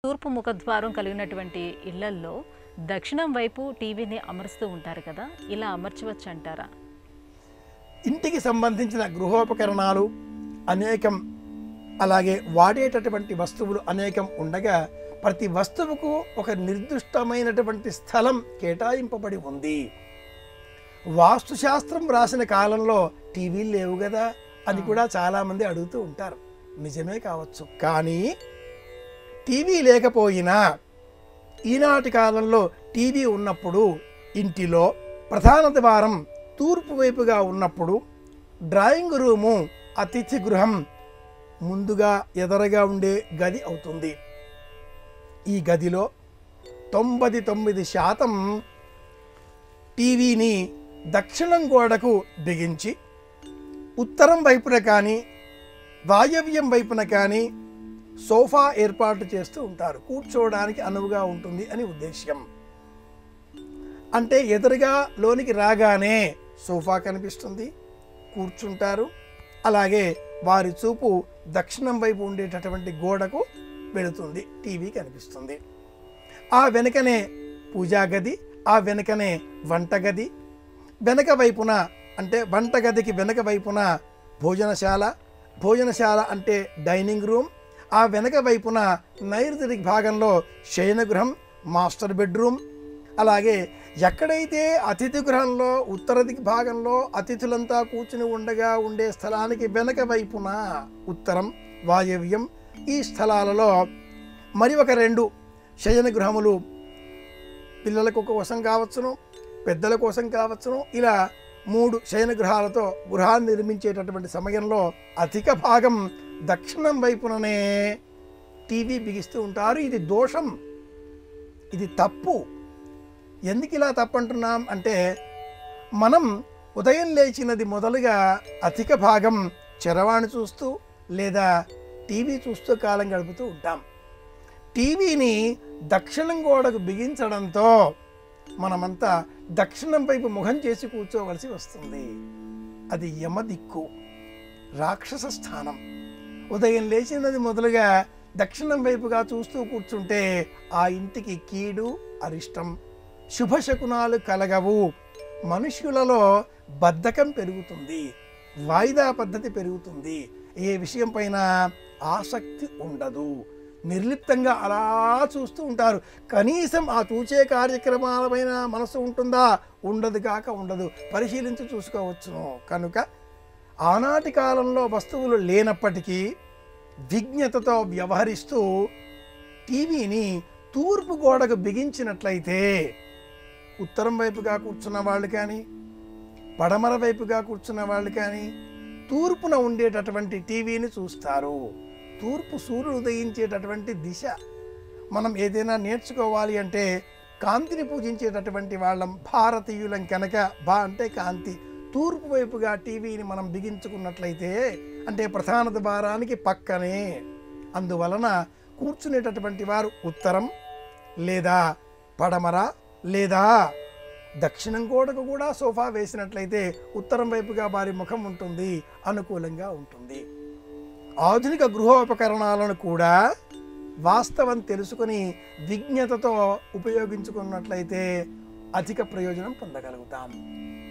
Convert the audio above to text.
తూర్పు ముఖద్వారం కలిగినటువంటి ఇళ్లల్లో దక్షిణం వైపు టీవీని అమరుస్తూ ఉంటారు కదా ఇలా అమర్చవచ్చు అంటారా ఇంటికి సంబంధించిన గృహోపకరణాలు అనేకం అలాగే వాడేటటువంటి వస్తువులు అనేకం ఉండగా ప్రతి వస్తువుకు ఒక నిర్దిష్టమైనటువంటి స్థలం కేటాయింపబడి ఉంది వాస్తుశాస్త్రం రాసిన కాలంలో టీవీలు లేవు కదా అని కూడా చాలామంది అడుగుతూ ఉంటారు నిజమే కావచ్చు కానీ టీవీ లేకపోయినా ఈనాటి కాలంలో టీవీ ఉన్నప్పుడు ఇంటిలో ప్రధాన ద్వారం తూర్పు వైపుగా ఉన్నప్పుడు డ్రాయింగ్ రూము అతిథి గృహం ముందుగా ఎదరగా ఉండే గది అవుతుంది ఈ గదిలో తొంభై తొమ్మిది శాతం టీవీని దక్షిణం గోడకు బిగించి ఉత్తరం వైపున కానీ వాయవ్యం వైపున కానీ సోఫా ఏర్పాటు చేస్తూ ఉంటారు కూర్చోవడానికి అనువుగా ఉంటుంది అని ఉద్దేశ్యం అంటే ఎదురుగా లోనికి రాగానే సోఫా కనిపిస్తుంది కూర్చుంటారు అలాగే వారి చూపు దక్షిణం వైపు ఉండేటటువంటి గోడకు వెళుతుంది టీవీ కనిపిస్తుంది ఆ వెనుకనే పూజా గది ఆ వెనుకనే వంటగది వెనక వైపున అంటే వంటగదికి వెనక వైపున భోజనశాల భోజనశాల అంటే డైనింగ్ రూమ్ ఆ వెనక వైపున నైరుతి భాగంలో శయనగృహం మాస్టర్ బెడ్రూమ్ అలాగే ఎక్కడైతే అతిథి గృహంలో ఉత్తర దిక్ భాగంలో అతిథులంతా కూర్చుని ఉండగా ఉండే స్థలానికి వెనక వైపున ఉత్తరం వాయవ్యం ఈ స్థలాలలో మరి ఒక రెండు శయన గృహములు పిల్లల కోసం కావచ్చును పెద్దల కోసం కావచ్చును ఇలా మూడు శయన గృహాలతో గృహాన్ని నిర్మించేటటువంటి సమయంలో అధిక భాగం దక్షిణం వైపుననే టీవీ బిగిస్తూ ఉంటారు ఇది దోషం ఇది తప్పు ఎందుకు ఇలా తప్పంటున్నాం అంటే మనం ఉదయం లేచినది మొదలుగా అధిక భాగం చరవాణి చూస్తూ లేదా టీవీ చూస్తూ కాలం గడుపుతూ ఉంటాం టీవీని దక్షిణం గోడకు బిగించడంతో మనమంతా దక్షిణం వైపు ముఖం చేసి కూర్చోవలసి వస్తుంది అది యమదిక్కు రాక్షస స్థానం ఉదయం లేచినది మొదలుగా దక్షిణం వైపుగా చూస్తూ కూర్చుంటే ఆ ఇంటికి కీడు అరిష్టం శుభశకునాలు కలగవు మనుష్యులలో బద్ధకం పెరుగుతుంది వాయిదా పద్ధతి పెరుగుతుంది ఏ విషయం పైన ఆసక్తి ఉండదు నిర్లిప్తంగా అలా చూస్తూ ఉంటారు కనీసం ఆ చూచే కార్యక్రమాలపైన మనసు ఉంటుందా ఉండదు కాక ఉండదు పరిశీలించి చూసుకోవచ్చును కనుక ఆనాటి కాలంలో వస్తువులు లేనప్పటికీ విజ్ఞతతో వ్యవహరిస్తూ టీవీని తూర్పు గోడకు బిగించినట్లయితే ఉత్తరం వైపుగా కూర్చున్న వాళ్ళు కానీ పడమర వైపుగా కూర్చున్న వాళ్ళు కానీ తూర్పున ఉండేటటువంటి టీవీని చూస్తారు తూర్పు సూర్యుడు ఉదయించేటటువంటి దిశ మనం ఏదైనా నేర్చుకోవాలి అంటే కాంతిని పూజించేటటువంటి వాళ్ళం భారతీయులం కనుక బా అంటే కాంతి తూర్పు వైపుగా టీవీని మనం బిగించుకున్నట్లయితే అంటే ప్రధాన ద్వారానికి పక్కనే అందువలన కూర్చునేటటువంటి వారు ఉత్తరం లేదా పడమర లేదా దక్షిణం గోడకు కూడా సోఫా వేసినట్లయితే ఉత్తరం వైపుగా వారి ముఖం ఉంటుంది అనుకూలంగా ఉంటుంది ఆధునిక గృహోపకరణాలను కూడా వాస్తవం తెలుసుకొని విజ్ఞతతో ఉపయోగించుకున్నట్లయితే అధిక ప్రయోజనం పొందగలుగుతాం